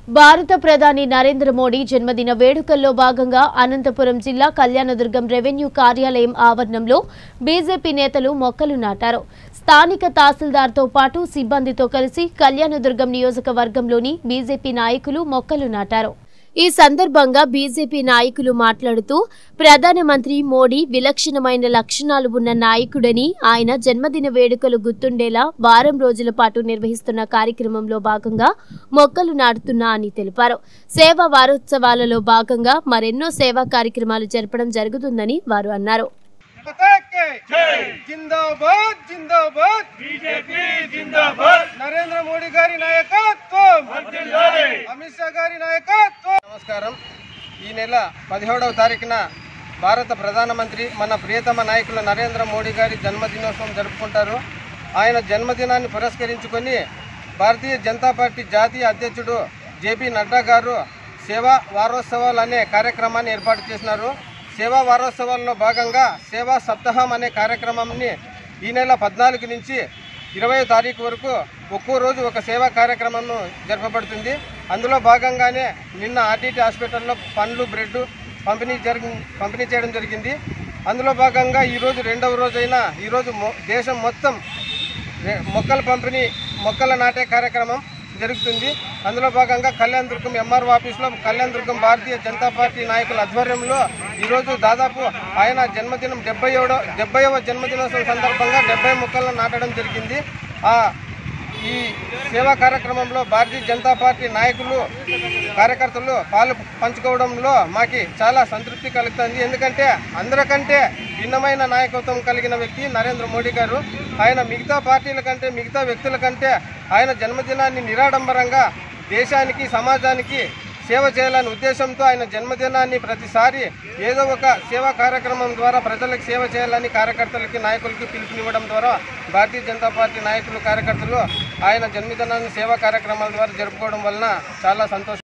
భారత ప్రధాని నరేంద్ర మోడీ జన్మదిన వేడుకల్లో భాగంగా అనంతపురం జిల్లా కళ్యాణదుర్గం రెవెన్యూ కార్యాలయం ఆవరణంలో బీజేపీ నేతలు మొక్కలు నాటారు స్థానిక తహసీల్దార్తో పాటు సిబ్బందితో కలిసి కళ్యాణదుర్గం నియోజకవర్గంలోని బీజేపీ నాయకులు మొక్కలు నాటారు ఈ సందర్భంగా బీజేపీ నాయకులు మాట్లాడుతూ ప్రధానమంత్రి మోడీ విలక్షణమైన లక్షణాలు ఉన్న నాయకుడని ఆయన జన్మదిన వేడుకలు గుర్తుండేలా వారం రోజుల పాటు నిర్వహిస్తున్న కార్యక్రమంలో భాగంగా మొక్కలు నాటుతున్నా అని తెలిపారు సేవా వారోత్సవాలలో భాగంగా మరెన్నో సేవా కార్యక్రమాలు జరపడం జరుగుతుందని వారు అన్నారు పతాకే జిందాబాద్ జిందాబాద్ బీజేపీ జిందాబాద్ నరేంద్ర మోడీ గారి నాయకత్వం వర్ధిల్లాలి. అమిత్ షా గారి నాయకత్వం నమస్కారం ఈ నెల పదిహేడవ తారీఖున భారత ప్రధానమంత్రి మన ప్రియతమ నాయకులు నరేంద్ర మోడీ గారి జన్మదినోత్సవం జరుపుకుంటారు ఆయన జన్మదినాన్ని పురస్కరించుకొని భారతీయ జనతా పార్టీ జాతీయ అధ్యక్షుడు జేపీ నడ్డా గారు సేవా వారోత్సవాలు అనే కార్యక్రమాన్ని ఏర్పాటు చేసినారు సేవా వారోత్సవాల్లో భాగంగా సేవా సప్తాహం అనే కార్యక్రమాన్ని ఈ నెల పద్నాలుగు నుంచి ఇరవై తారీఖు వరకు ఒక్కో రోజు ఒక సేవా కార్యక్రమం జరపబడుతుంది అందులో భాగంగానే నిన్న ఆర్టీటీ హాస్పిటల్లో పండ్లు బ్రెడ్ పంపిణీ జరిగి పంపిణీ చేయడం జరిగింది అందులో భాగంగా ఈరోజు రెండవ రోజైన ఈరోజు మొ దేశం మొత్తం రె- మొక్కల పంపిణీ మొక్కల నాటే కార్యక్రమం జరుగుతుంది అందులో భాగంగా కళ్యాణ్ దుర్గం ఎంఆర్ఓ ఆఫీస్లో కళ్యాణ్ దుర్గం భారతీయ జనతా పార్టీ నాయకుల ఆధ్వర్యంలో ఈరోజు దాదాపు ఆయన జన్మదినం డెబ్బై ఏడో డెబ్బైవ జన్మదినోత్సవం సందర్భంగా డెబ్బై మొక్కలను నాటడం జరిగింది ఆ ఈ సేవా కార్యక్రమంలో భారతీయ జనతా పార్టీ నాయకులు కార్యకర్తలు పాలు పంచుకోవడంలో మాకి చాలా సంతృప్తి కలుగుతుంది ఎందుకంటే అందరికంటే భిన్నమైన నాయకత్వం కలిగిన వ్యక్తి నరేంద్ర మోడీ గారు ఆయన మిగతా పార్టీల కంటే మిగతా వ్యక్తుల కంటే ఆయన జన్మదినాన్ని నిరాడంబరంగా దేశానికి సమాజానికి సేవ చేయాలనే ఉద్దేశంతో ఆయన జన్మదినాన్ని ప్రతిసారి ఏదో ఒక సేవా కార్యక్రమం ద్వారా ప్రజలకు సేవ చేయాలని కార్యకర్తలకి నాయకులకి పిలుపునివ్వడం ద్వారా భారతీయ జనతా పార్టీ నాయకులు కార్యకర్తలు ఆయన జన్మదినాన్ని సేవా కార్యక్రమాల ద్వారా జరుపుకోవడం వలన చాలా సంతోషం